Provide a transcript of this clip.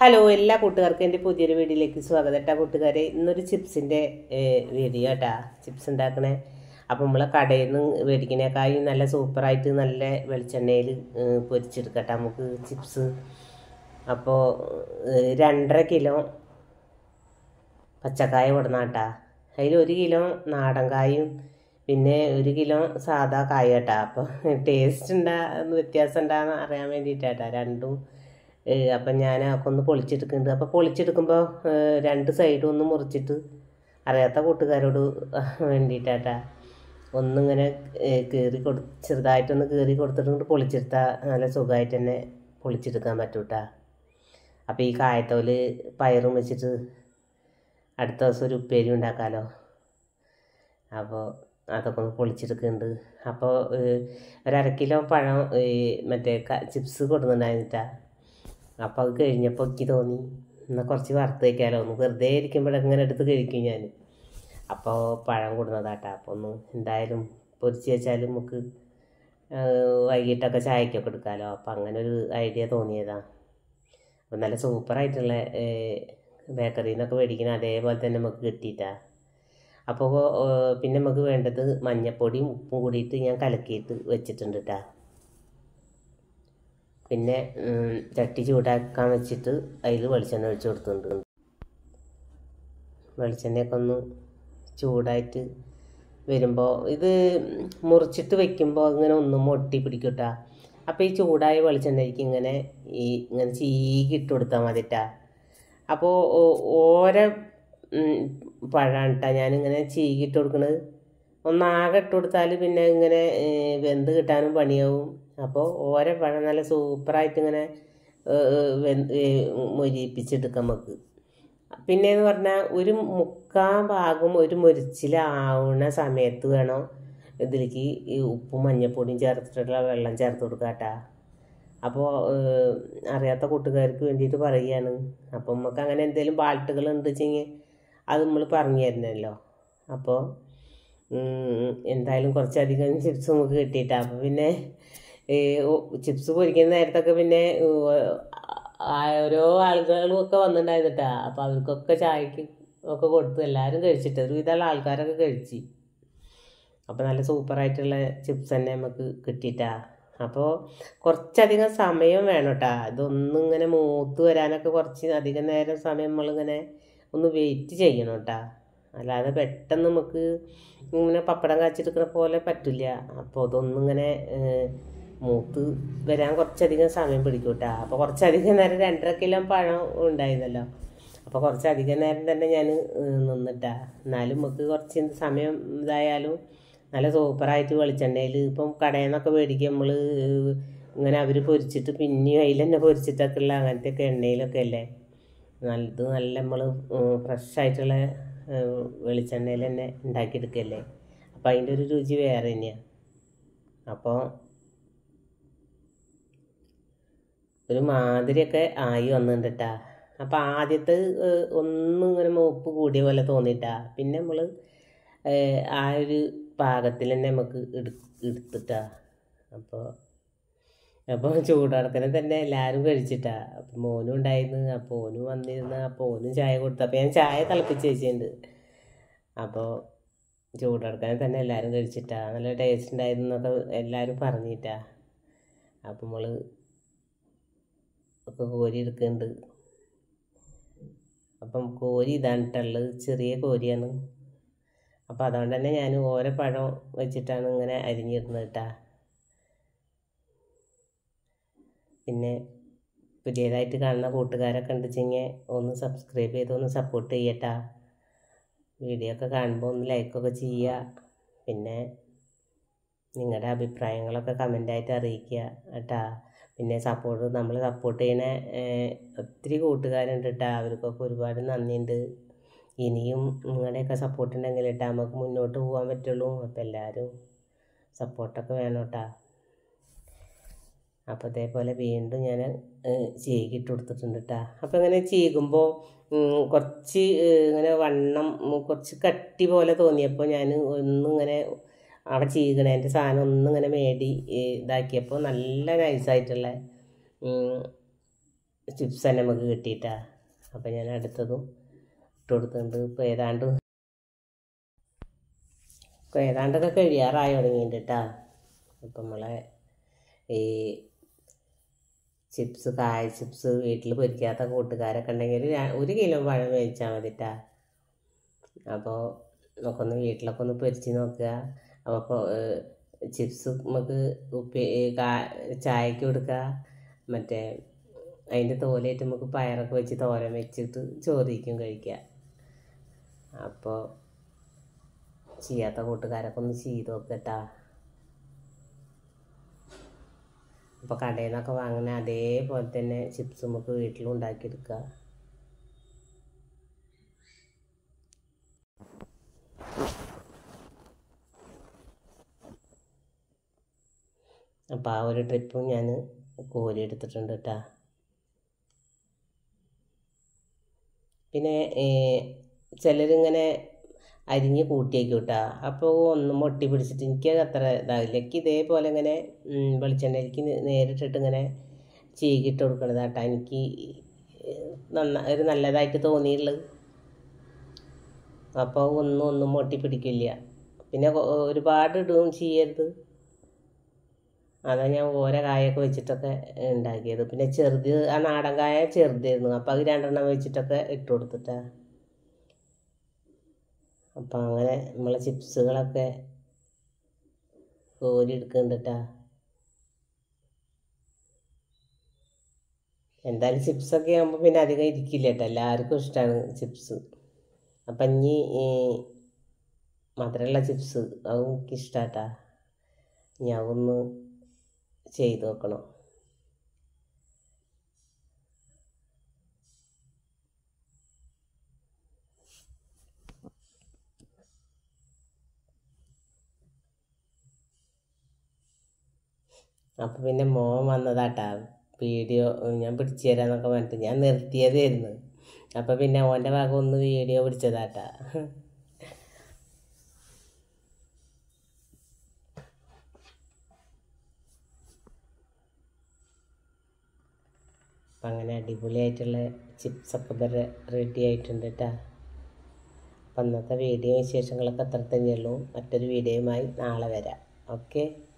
hello എല്ലാ കൂട്ടുകാർക്കും എൻ്റെ പുതിയൊരു വീഡിയോയിലേക്ക് സ്വാഗതം കേട്ടാ കൂട്ടുകാരെ ഇന്നൊരു ചിപ്സിൻ്റെ വീഡിയോ കേട്ടാ ചിപ്സ് ഉണ്ടാക്കണേ അപ്പം നമ്മളെ കടയിൽ നിന്ന് മേടിക്കണേക്കായി നല്ല സൂപ്പറായിട്ട് നല്ല വെളിച്ചെണ്ണയിൽ പൊരിച്ചെടുക്കട്ടെ നമുക്ക് ചിപ്സ് അപ്പോൾ രണ്ടര കിലോ പച്ചക്കായ കൊടുന്നാട്ടാ അതിൽ ഒരു കിലോ നാടൻ കായും പിന്നെ ഒരു കിലോ സാധാ കായ കേട്ടാ അപ്പോൾ ടേസ്റ്റ് ഉണ്ടാ വ്യത്യാസം ഉണ്ടാന്ന് അറിയാൻ വേണ്ടിയിട്ടാട്ടാ രണ്ടും ഏഹ് അപ്പം ഞാൻ ഒക്കെ ഒന്ന് പൊളിച്ചെടുക്കുന്നുണ്ട് അപ്പോൾ പൊളിച്ചെടുക്കുമ്പോൾ ഏഹ് രണ്ട് സൈഡും ഒന്ന് മുറിച്ചിട്ട് അറിയാത്ത കൂട്ടുകാരോട് വേണ്ടിയിട്ടാട്ടാ ഒന്നിങ്ങനെ ഏഹ് കീറി കൊടു ചെറുതായിട്ടൊന്ന് കീറി കൊടുത്തിട്ട് പൊളിച്ചെടുത്താൽ നല്ല സുഖമായിട്ട് തന്നെ പൊളിച്ചെടുക്കാൻ പറ്റൂട്ടാ അപ്പോൾ ഈ കായത്തോല് പയറും വെച്ചിട്ട് അടുത്ത ദിവസം ഒരു ഉപ്പേരി ഉണ്ടാക്കാമല്ലോ അപ്പോൾ അതൊക്കെ ഒന്ന് പൊളിച്ചെടുക്കുന്നുണ്ട് അപ്പോൾ ഒരു അര കിലോ പഴം ഈ മറ്റേ ക- ചിപ്സ് കൊടുക്കുന്നുണ്ടായിരുന്നിട്ടാ അപ്പോൾ അത് കഴിഞ്ഞപ്പോൾ എനിക്ക് തോന്നി എന്നാൽ കുറച്ച് വറുത്ത് വയ്ക്കാമല്ലോ ഒന്ന് വെറുതെ ഇരിക്കുമ്പോൾ ഇങ്ങനെ എടുത്ത് കഴിക്കും ഞാൻ അപ്പോൾ പഴം കൊടുന്നതാട്ടാ അപ്പോൾ ഒന്ന് എന്തായാലും പൊരിച്ച് വെച്ചാലും നമുക്ക് വൈകിട്ടൊക്കെ ചായക്കൊക്കെ എടുക്കാമല്ലോ അപ്പോൾ അങ്ങനെ ഒരു ഐഡിയ തോന്നിയതാണ് അപ്പോൾ നല്ല സൂപ്പറായിട്ടുള്ള ബേക്കറിയിൽ നിന്നൊക്കെ മേടിക്കുന്ന അതേപോലെ തന്നെ നമുക്ക് കിട്ടിയിട്ടാ അപ്പോൾ പിന്നെ നമുക്ക് വേണ്ടത് മഞ്ഞപ്പൊടിയും ഉപ്പും കൂടിയിട്ട് ഞാൻ കലക്കിയിട്ട് വെച്ചിട്ടുണ്ട് കേട്ടാ പിന്നെ ഉം, ചട്ടി ചൂടാക്കാൻ വെച്ചിട്ട് അതിൽ വെളിച്ചെണ്ണ ഒഴിച്ച് കൊടുത്തിട്ടുണ്ട് വെളിച്ചെണ്ണയൊക്കെ ഒന്ന് ചൂടായിട്ട് വരുമ്പോൾ ഇത് മുറിച്ചിട്ട് വെക്കുമ്പോൾ ഇങ്ങനെ ഒന്നും ഒട്ടി പിടിക്കൂട്ടാ അപ്പോൾ ഈ ചൂടായ വെളിച്ചെണ്ണയ്ക്ക് ഇങ്ങനെ ഈ ഇങ്ങനെ ചീകി ഇട്ട് കൊടുത്താൽ മതിട്ടാ അപ്പോൾ ഓര പഴമാണ് കേട്ടോ ഞാനിങ്ങനെ ചീകിട്ട് കൊടുക്കണത് ഒന്നാകെ ഇട്ട് കൊടുത്താൽ പിന്നെ ഇങ്ങനെ ഏഹ്, വെന്ത് കിട്ടാനും പണിയാവും അപ്പോൾ ഓര പഴം നല്ല സൂപ്പറായിട്ട് ഇങ്ങനെ ഏഹ്, വെന്ത് ഏഹ്, മൊരിപ്പിച്ചെടുക്കാം നമുക്ക് പിന്നെന്ന് പറഞ്ഞാൽ ഒരു മുക്കാൽ ഭാഗം ഒരു മുരിച്ചിലാവുന്ന സമയത്ത് വേണം ഇതിലേക്ക് ഈ ഉപ്പും മഞ്ഞപ്പൊടിയും ചേർത്തിട്ടുള്ള വെള്ളം ചേർത്ത് കൊടുക്കുക കേട്ടാ അപ്പോൾ അറിയാത്ത കൂട്ടുകാർക്ക് വേണ്ടിയിട്ട് പറയുകയാണ് അപ്പം നമുക്ക് അങ്ങനെ എന്തെങ്കിലും ബാൾട്ടുകൾ ഉണ്ട് വെച്ചെങ്കിൽ അത് നമ്മൾ പറഞ്ഞു തരണമല്ലോ അപ്പോൾ എന്തായാലും കുറച്ചധികം ചിപ്സ് നമുക്ക് കിട്ടിയിട്ടാ അപ്പോൾ പിന്നെ ഈ ചിപ്സ് പൊരിക്കുന്ന നേരത്തൊക്കെ പിന്നെ ഉം, ആ ഓരോ ആളുകളും ഒക്കെ വന്നിട്ടുണ്ടായിരുന്നിട്ടാ അപ്പോൾ അവർക്കൊക്കെ ചായക്ക് ഒക്കെ കൊടുത്തു എല്ലാവരും കഴിച്ചിട്ട് ഒരുവിധമുള്ള ആൾക്കാരൊക്കെ കഴിച്ച് അപ്പോൾ നല്ല സൂപ്പറായിട്ടുള്ള ചിപ്സ് തന്നെ നമുക്ക് കിട്ടിയിട്ടാ അപ്പോൾ കുറച്ചധികം സമയം വേണം കേട്ടാ ഇതൊന്നും ഇങ്ങനെ മൂത്ത് വരാനൊക്കെ കുറച്ച് അധികം നേരം സമയം നമ്മളിങ്ങനെ ഒന്ന് വെയിറ്റ് ചെയ്യണം കേട്ടാ അല്ലാതെ പെട്ടെന്ന് നമുക്ക് ഇങ്ങനെ പപ്പടം കാച്ചെടുക്കുന്ന പോലെ പറ്റില്ല അപ്പോൾ അതൊന്നും ഇങ്ങനെ ഏഹ്, മൂത്ത് വരാൻ കുറച്ചധികം സമയം പിടിക്കും കേട്ടാ അപ്പോൾ കുറച്ചധികം നേരം രണ്ടര കിലോ പഴം ഉണ്ടായിരുന്നല്ലോ അപ്പോൾ കുറച്ചധികം നേരം തന്നെ ഞാൻ നിന്നിട്ടാ എന്നാലും നമുക്ക് കുറച്ച് സമയം ഇതായാലും നല്ല സൂപ്പറായിട്ട് വെളിച്ചെണ്ണയിൽ ഇപ്പം കടയിൽ നിന്നൊക്കെ മേടിക്കുക നമ്മൾ ഇങ്ങനെ അവർ പൊരിച്ചിട്ട് പിന്നെയും അതിൽ തന്നെ പൊരിച്ചിട്ടൊക്കെ ഉള്ള അങ്ങനത്തെയൊക്കെ എണ്ണയിലൊക്കെ അല്ലേ നല്ലത് നല്ല നമ്മൾ ഫ്രഷ് ആയിട്ടുള്ള വെളിച്ചെണ്ണയിൽ തന്നെ ഉണ്ടാക്കിയെടുക്കല്ലേ അപ്പം അതിൻ്റെ ഒരു രുചി വേറെ തന്നെയാണ് അപ്പോൾ ഒരു മാതിരിയൊക്കെ ആയി വന്നിട്ടുണ്ട് കേട്ടാ അപ്പം ആദ്യത്തെ ഏഹ്, ഒന്നും ഇങ്ങനെ മൂപ്പ് കൂടിയ പോലെ തോന്നിയിട്ടാ പിന്നെ നമ്മൾ ആ ഒരു പാകത്തിൽ തന്നെ നമുക്ക് എടു എടുത്തിട്ടാ അപ്പോൾ അപ്പോൾ ചൂടടക്കനെ തന്നെ എല്ലാവരും കഴിച്ചിട്ടാ അപ്പം മോനും ഉണ്ടായിരുന്നു അപ്പോൾ ഓനും വന്നിരുന്നു അപ്പോൾ ഓനും ചായ കൊടുത്തു അപ്പോൾ ഞാൻ ചായ തിളപ്പിച്ച് വെച്ചിട്ടുണ്ട് അപ്പോൾ ചൂടടക്കനെ തന്നെ എല്ലാവരും കഴിച്ചിട്ടാ നല്ല ടേസ്റ്റ് ഉണ്ടായിരുന്നു എന്നൊക്കെ എല്ലാവരും പറഞ്ഞിട്ടാ അപ്പം നമ്മൾ ഒക്കെ കോരി എടുക്കുന്നുണ്ട് അപ്പം കോരി ഇതാണ് ഇട്ടുള്ളത് ചെറിയ കോരിയാണ് അപ്പോൾ അതുകൊണ്ട് തന്നെ ഞാൻ ഓരോ പഴം വെച്ചിട്ടാണ് ഇങ്ങനെ അരിഞ്ഞിടുന്നത് കേട്ടാ പിന്നെ പുതിയതായിട്ട് കാണുന്ന കൂട്ടുകാരൊക്കെ ഉണ്ടെച്ചെങ്കിൽ ഒന്ന് സബ്സ്ക്രൈബ് ചെയ്ത് ഒന്ന് സപ്പോർട്ട് ചെയ്യട്ടാ വീഡിയോ ഒക്കെ കാണുമ്പോൾ ഒന്ന് ലൈക്കൊക്കെ ചെയ്യുക പിന്നെ നിങ്ങളുടെ അഭിപ്രായങ്ങളൊക്കെ കമൻ്റായിട്ട് അറിയിക്കുക കേട്ടാ പിന്നെ സപ്പോർട്ട് നമ്മൾ സപ്പോർട്ട് ചെയ്യണ ഏഹ്, ഒത്തിരി കൂട്ടുകാരുണ്ട് കേട്ടാ അവർക്കൊക്കെ ഒരുപാട് നന്ദിയുണ്ട് ഇനിയും നിങ്ങളുടെയൊക്കെ സപ്പോർട്ട് ഉണ്ടെങ്കിൽ കേട്ടാ നമുക്ക് മുന്നോട്ട് പോകാൻ പറ്റുള്ളൂ അപ്പോൾ എല്ലാവരും സപ്പോർട്ടൊക്കെ വേണം കേട്ടാ അപ്പോൾ അതേപോലെ വീണ്ടും ഞാൻ ചീകിട്ട് കൊടുത്തിട്ടുണ്ട് കേട്ടാ അപ്പോൾ ഇങ്ങനെ ചീകുമ്പോൾ കുറച്ച് ഏഹ്, ഇങ്ങനെ വണ്ണം ഉം, കുറച്ച് കട്ടി പോലെ തോന്നിയപ്പോൾ ഞാൻ ഒന്നിങ്ങനെ അവിടെ ചീകണേൻ്റെ സാധനം ഒന്നിങ്ങനെ മേടി ഏഹ്, ഇതാക്കിയപ്പോൾ നല്ല നൈസായിട്ടുള്ള ചിപ്സ് തന്നെ നമുക്ക് കിട്ടിയിട്ടാ അപ്പം ഞാൻ അടുത്തതും ഇട്ട് കൊടുക്കുന്നുണ്ട് ഇപ്പോൾ ഏതാണ്ട് ഇപ്പോൾ ഏതാണ്ടൊക്കെ കഴിയാറായി തുടങ്ങിയിട്ടുണ്ട് കേട്ടാ അപ്പം നമ്മളെ ഈ ചിപ്സ് കായ ചിപ്സ് വീട്ടിൽ പൊരിക്കാത്ത കൂട്ടുകാരൊക്കെ ഉണ്ടെങ്കിൽ ര- ഒരു കിലോ പഴം മേടിച്ചാൽ മതിട്ടാ അപ്പോൾ നമുക്കൊന്ന് വീട്ടിലൊക്കെ ഒന്ന് പൊരിച്ച് നോക്കുക അപ്പോൾ ചിപ്സ് നമുക്ക് ഉപ്പി കാ- ചായക്ക് കൊടുക്കുക മറ്റേ അതിൻ്റെ തോലായിട്ട് നമുക്ക് പയറൊക്കെ വെച്ച് തോരൻ വെച്ചിട്ട് ചോറിക്കും കഴിക്കുക അപ്പോൾ ചെയ്യാത്ത കൂട്ടുകാരൊക്കെ ഒന്ന് ചെയ്ത് നോക്കട്ടാ അപ്പോൾ കടയിൽ നിന്നൊക്കെ വാങ്ങുന്ന അതേപോലെ തന്നെ ചിപ്സ് നമുക്ക് വീട്ടിലും ഉണ്ടാക്കിയെടുക്കുക അപ്പോൾ ആ ഒരു ട്രിപ്പും ഞാൻ കോരി എടുത്തിട്ടുണ്ട് കേട്ടോ പിന്നെ ചിലരിങ്ങനെ അരിഞ്ഞ് കൂട്ടിയേക്കും കേട്ടോ അപ്പോൾ ഒന്ന് മൊട്ടി പിടിച്ചിട്ട് എനിക്ക് അത്ര ഇതാവില്ല എനിക്ക് ഇതേപോലെ ഇങ്ങനെ ഉം, വെളിച്ചെണ്ണയിലേക്ക് നേ- നേരിട്ടിട്ട് ഇങ്ങനെ ചീകിട്ട് കൊടുക്കണത് കേട്ടോ എനിക്ക് നന്ന ഒരു നല്ലതായിട്ട് തോന്നിയുള്ളത് അപ്പോൾ ഒന്നും ഒന്നും മൊട്ടി പിടിക്കില്ല പിന്നെ കൊ- ഒരുപാട് ഇടുകയും ചെയ്യരുത് അതാ ഞാൻ ഓരോ കായൊക്കെ വെച്ചിട്ടൊക്കെ ഉണ്ടാക്കിയത് പിന്നെ ചെറുത് ആ നാടൻ കായ ചെറുതായിരുന്നു അപ്പോൾ അത് രണ്ടെണ്ണം വെച്ചിട്ടൊക്കെ ഇട്ട് കൊടുത്തിട്ടാ അപ്പം അങ്ങനെ നമ്മളെ ചിപ്സുകളൊക്കെ കോരി എടുക്കുന്നുണ്ടിട്ടാ എന്തായാലും ചിപ്സൊക്കെ ആകുമ്പോൾ പിന്നെ അധികം ഇരിക്കില്ല കേട്ടോ എല്ലാവർക്കും ഇഷ്ടമാണ് ചിപ്സ് അപ്പം ഇനി ഈ മധുരമുള്ള ചിപ്സ് അതും എനിക്കിഷ്ടാട്ടാ ഞാൻ ഒന്ന് ചെയ്ത് നോക്കണം അപ്പം പിന്നെ മോൻ വന്നതാട്ടാ വീഡിയോ ഞാൻ പിടിച്ചു തരാന്നൊക്കെ പറഞ്ഞിട്ട് ഞാൻ നിർത്തിയതായിരുന്നു അപ്പം പിന്നെ ഓൻ്റെ ഭാഗം ഒന്ന് വീഡിയോ പിടിച്ചതാട്ടാ അപ്പം അങ്ങനെ അടിപൊളിയായിട്ടുള്ള ചിപ്സൊക്കെ ഇവരെ റെഡി ആയിട്ടുണ്ട് കേട്ടോ അപ്പം ഇന്നത്തെ വീഡിയോ വിശേഷങ്ങളൊക്കെ അത്ര തന്നെയുള്ളൂ മറ്റൊരു വീഡിയോയുമായി നാളെ വരാം ഓക്കെ